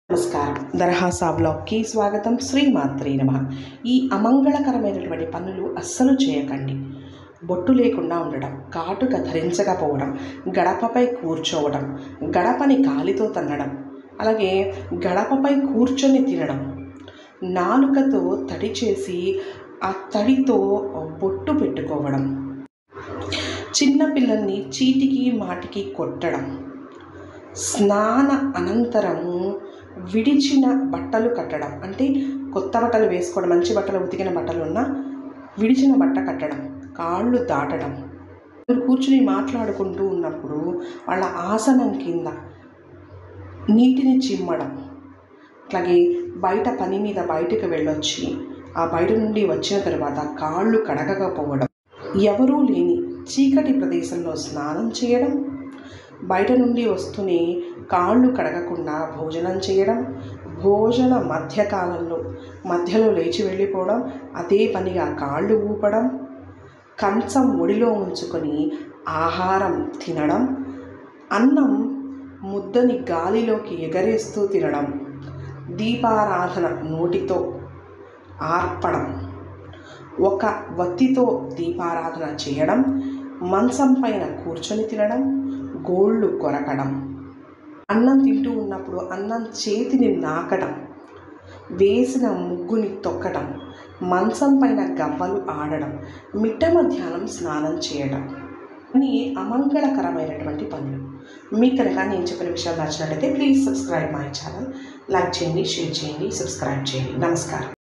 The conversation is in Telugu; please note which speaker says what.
Speaker 1: నమస్కారం దరహాసా బ్లాగ్కి స్వాగతం శ్రీమాత్రే నమ ఈ అమంగళకరమైనటువంటి పనులు అస్సలు చేయకండి బొట్టు లేకుండా ఉండడం కాటుక ధరించకపోవడం గడపపై కూర్చోవడం గడపని కాలితో తన్నడం అలాగే గడపపై కూర్చొని తినడం నాలుకతో తడి చేసి ఆ తడితో బొట్టు పెట్టుకోవడం చిన్నపిల్లల్ని చీటికి మాటికి కొట్టడం స్నాన అనంతరము విడిచిన బట్టలు కట్టడం అంటే కొత్త బట్టలు వేసుకోవడం మంచి బట్టలు ఉతికిన బట్టలు ఉన్న విడిచిన బట్ట కట్టడం కాళ్ళు దాటడం మీరు కూర్చుని మాట్లాడుకుంటూ ఉన్నప్పుడు వాళ్ళ ఆసనం కింద నీటిని చిమ్మడం అట్లాగే బయట పని మీద బయటకు వెళ్ళొచ్చి ఆ బయట నుండి వచ్చిన తర్వాత కాళ్ళు కడగకపోవడం ఎవరూ లేని చీకటి ప్రదేశంలో స్నానం చేయడం బయట నుండి వస్తూనే కాళ్ళు కడగకుండా భోజనం చేయడం భోజన మధ్యకాలంలో మధ్యలో లేచి వెళ్ళిపోవడం అదే పనిగా కాళ్ళు ఊపడం కంచం ఒడిలో ఉంచుకొని ఆహారం తినడం అన్నం ముద్దని గాలిలోకి ఎగరేస్తూ తినడం దీపారాధన నోటితో ఆర్పడం ఒక వత్తితో దీపారాధన చేయడం మంచం పైన కూర్చొని తినడం గోళ్ళు కొరకడం అన్నం తింటూ ఉన్నప్పుడు అన్నం చేతిని నాకడం వేసిన ముగ్గుని తొక్కడం మంచం పైన గవ్వలు ఆడడం మిట్ట మధ్యాహ్నం స్నానం చేయడం అని అమంగళకరమైనటువంటి పనులు మీకు కనుక నేను చెప్పిన విషయాలు నచ్చినట్లయితే please subscribe my channel like చేయండి షేర్ చేయండి సబ్స్క్రైబ్ చేయండి నమస్కారం